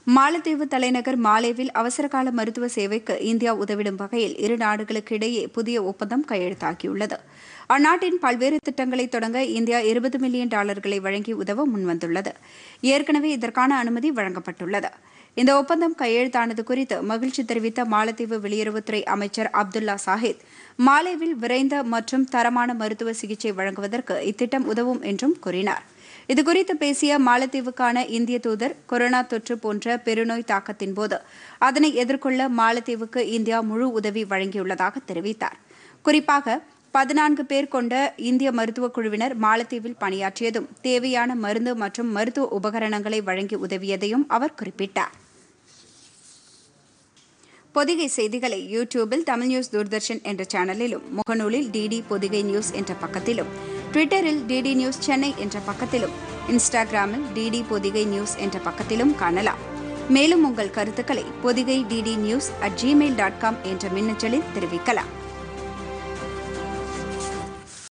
மாலத்தீவு தலைநகர் மாலேவில் அவசரகால மருத்துவ சேவைக்கு இந்தியா உதவிடும் வகையில் இரு நாடுகளுக்கு இடையே புதிய ஒப்பந்தம் கையெழுத்தாகியுள்ளது அந்நாட்டின் பல்வேறு திட்டங்களை தொடங்க இந்தியா இருபது மில்லியன் டாலர்களை வழங்கி உதவ முன்வந்துள்ளது ஏற்கனவே இதற்கான அனுமதி வழங்கப்பட்டுள்ளது இந்த ஒப்பந்தம் கையெழுத்தானது குறித்து மகிழ்ச்சி தெரிவித்த மாலத்தீவு வெளியுறவுத்துறை அமைச்சர் அப்துல்லா சாஹித் மாலேவில் விரைந்த மற்றும் தரமான மருத்துவ சிகிச்சை வழங்குவதற்கு இத்திட்டம் உதவும் என்றும் கூறினார் இதுகுறித்து பேசிய மாலத்தீவுக்கான இந்திய தூதர் கொரோனா தொற்று போன்ற பெருநோய் தாக்கத்தின் போது அதனை எதிர்கொள்ள மாலத்தீவுக்கு இந்தியா முழு உதவி வழங்கியுள்ளதாக தெரிவித்தார் குறிப்பாக பதினான்கு பேர் கொண்ட இந்திய மருத்துவக் குழுவினர் மாலத்தீவில் பணியாற்றியதும் தேவையான மருந்து மற்றும் மருத்துவ உபகரணங்களை வழங்கி உதவியதையும் அவர் குறிப்பிட்டார் பொதிகை செய்திகளை யூடியூபில் தமிழ் நியூஸ் தூர்தர்ஷன் என்ற சேனலிலும் முகநூலில் டிடி பொதிகை நியூஸ் என்ற பக்கத்திலும் ட்விட்டரில் டிடி நியூஸ் சென்னை என்ற பக்கத்திலும் இன்ஸ்டாகிராமில் டிடி பொதிகை நியூஸ் என்ற பக்கத்திலும் காணலாம் மேலும் உங்கள் கருத்துக்களை Podhigai DD news at Gmail dot com என்ற மின்னஞ்சலில் தெரிவிக்கலாம்